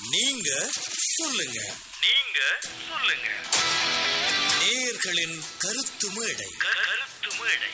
நீங்க சொல்லுங்க நீங்க சொல்லுங்க நேயர்களின் கருத்து மேடை கருத்து மேடை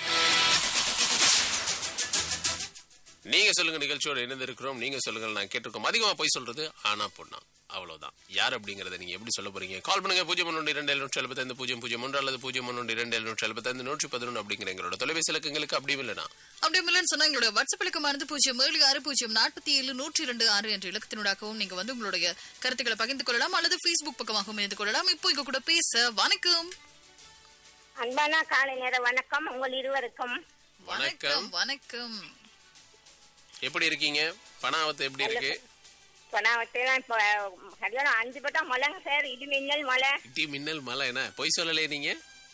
நீங்க சொல்லுங்க நிகழ்ச்சியோட இணைந்திருக்கிறோம் நீங்க சொல்லுங்க நான் கேட்டிருக்கோம் அதிகமா போய் சொல்றது ஆனா பொண்ணா அவ்வளவுதான் யார் அப்படிங்கறத நீங்க எப்படி சொல்ல போறீங்க கால் பண்ணுங்க பூஜ்ஜியம் ஒன்று இரண்டு எழுநூற்றி எழுபத்தைந்து பூஜ்ஜியம் பூஜ்ஜியம் ஒன்று அல்லது பூஜ்ஜியம் ஒன்று இரண்டு எழுநூற்றி எழுபத்தைந்து நூற்றி பதினொன்று அப்படிங்கிற எங்களோட தொலைபேசி இலக்கங்களுக்கு அப்படியும் இல்லைனா அப்படி இல்லைன்னு சொன்னா எங்களுடைய வாட்ஸ்அப் இலக்கமானது பூஜ்ஜியம் ஏழு ஆறு பூஜ்ஜியம் நாற்பத்தி ஏழு நூற்றி இரண்டு ஆறு என்ற இலக்கத்தினூடாகவும் நீங்க வந்து உங்களுடைய கருத்துக்களை பகிர்ந்து கொள்ளலாம் அல்லது Facebook பக்கமாகவும் இணைந்து கொள்ளலாம் இப்போ இங்க கூட பேச வணக்கம் அன்பான காலை நேர வணக்கம் உங்கள் இருவருக்கும் வணக்கம் வணக்கம் எப்படி இருக்கீங்க பணாவத்து எப்படி இருக்கு சொன்னாவத்தையெல்லாம் இப்போ சரியான அஞ்சு பட்டம் மழைங்க சார் இடி மின்னல் மழை இடி மின்னல் மழை என்ன பொய் சொல்லலையே நீங்க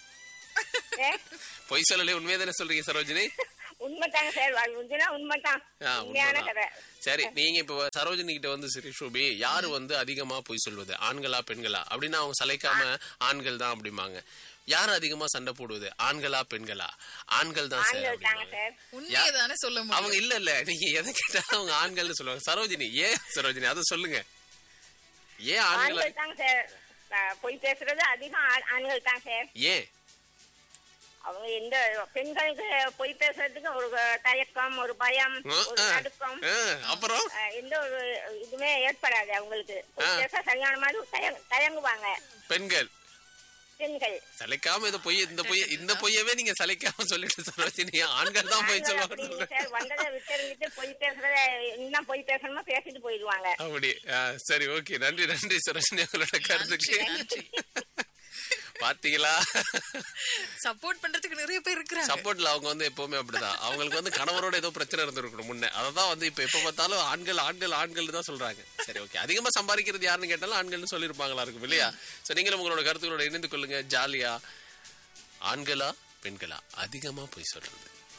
ஏ, பொய் சொல்லலையே உண்மையா தானே சொல்றீங்க சரோஜினி உண்மைதாங்க சார் அது உண்மைனா உண்மைதான் ஆ, உண்மையான உண்மைதான். கதை சரி நீங்க இப்ப சரோஜினி கிட்ட வந்து சரி ஷோபி யாரு வந்து அதிகமா பொய் சொல்வது ஆண்களா பெண்களா அப்படின்னா அவங்க சளைக்காம ஆண்கள் தான் அப்படிம்பாங்க யார் அதிகமா சண்டை போடுவது ஆண்களா பெண்களா ஆண்கள் தான் சார் ஆண்கள் தாங்க அப்படிம்பாங்க சார் உண்மையை தானே சொல்ல அவங்க முடியும் இல்ல இல்ல நீங்க எதை கேட்டாலும் அவங்க ஆண்கள்னு சொல்லுவாங்க சரோஜினி ஏன் சரோஜினி அதை சொல்லுங்க ஏன் ஆண்களா ஆண்கள் தாங்க சார் ஆ, பொய் பேசுறது அதிகம் ஆ- ஆண்கள் தான் சார் ஏன் அவங்க எந்த பெண்களுக்கு பொய் பேசுறதுக்கு ஒரு தயக்கம் ஒரு பயம் ஆ, ஒரு ஆ, நடுக்கம் ஆ, அப்புறம் ஆ, எந்த ஒரு இதுவுமே ஏற்படாது அவங்களுக்கு பொய் ஆ. பேச சரியான மாதிரி தயங்- தயங்குவாங்க பெண்கள் பெண்கள் சளைக்காம இதை பொய் இந்த பொய் இந்த பொய்யவே நீங்க சளைக்காம சொல்லிட்டு சரோஜினி ஆண்கள் தான் பொய் ஆண்கள் அப்படி சொல்லுவாங்க இல்லை சார் வந்ததை விட்டுருந்துட்டு பொய் பேசுறத என்ன பொய் பேசணுமோ பேசிட்டு போயிடுவாங்க அப்படி ஆ, சரி ஓகே நன்றி நன்றி சரோஜினி உங்களோட கருத்துக்கு நன்றி. பாத்தீங்களா சப்போர்ட் பண்றதுக்கு நிறைய பேர் இருக்கிறாங்க சப்போர்ட்ல அவங்க வந்து எப்பவுமே அப்படிதான் அவங்களுக்கு வந்து கணவரோட ஏதோ பிரச்சனை இருந்திருக்கணும் முன்ன அததான் வந்து இப்ப எப்ப பார்த்தாலும் ஆண்கள் ஆண்கள் ஆண்கள் தான் சொல்றாங்க சரி ஓகே அதிகமா சம்பாதிக்கிறது யாருன்னு கேட்டாலும் ஆண்கள்னு சொல்லியிருப்பாங்களா இருக்கும் இல்லையா சோ நீங்களும் உங்களோட கருத்துக்களோட இணைந்து கொள்ளுங்க ஜாலியா ஆண்களா பெண்களா அதிகமா போய் சொல்றது